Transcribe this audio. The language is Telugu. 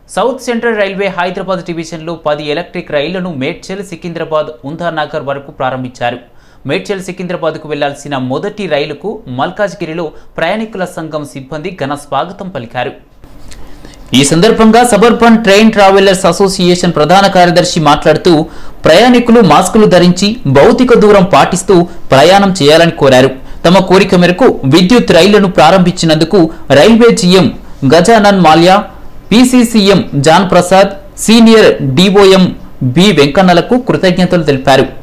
సౌత్ సెంట్రల్ రైల్వే హైదరాబాద్ డివిజన్లో పది ఎలక్ట్రిక్ రైళ్లను మేడ్చల్ సికింద్రాబాద్ ఉందానగర్ వరకు ప్రారంభించారు మేడ్చల్ సికింద్రాబాద్కు వెళ్లాల్సిన మొదటి రైలుకు మల్కాజ్గిరిలో ప్రయాణికుల సంఘం సిబ్బంది ఘన స్వాగతం పలికారు ఈ సందర్భంగా సబర్బన్ ట్రైన్ ట్రావెలర్స్ అసోసియేషన్ ప్రధాన కార్యదర్శి మాట్లాడుతూ ప్రయాణికులు మాస్కులు ధరించి భౌతిక దూరం పాటిస్తూ ప్రయాణం చేయాలని కోరారు తమ కోరిక మేరకు విద్యుత్ రైళ్లను ప్రారంభించినందుకు railway GM Gajanan Mallya PCCM John Prasad senior DOM B వెంకన్నలకు కృతజ్ఞతలు తెలిపారు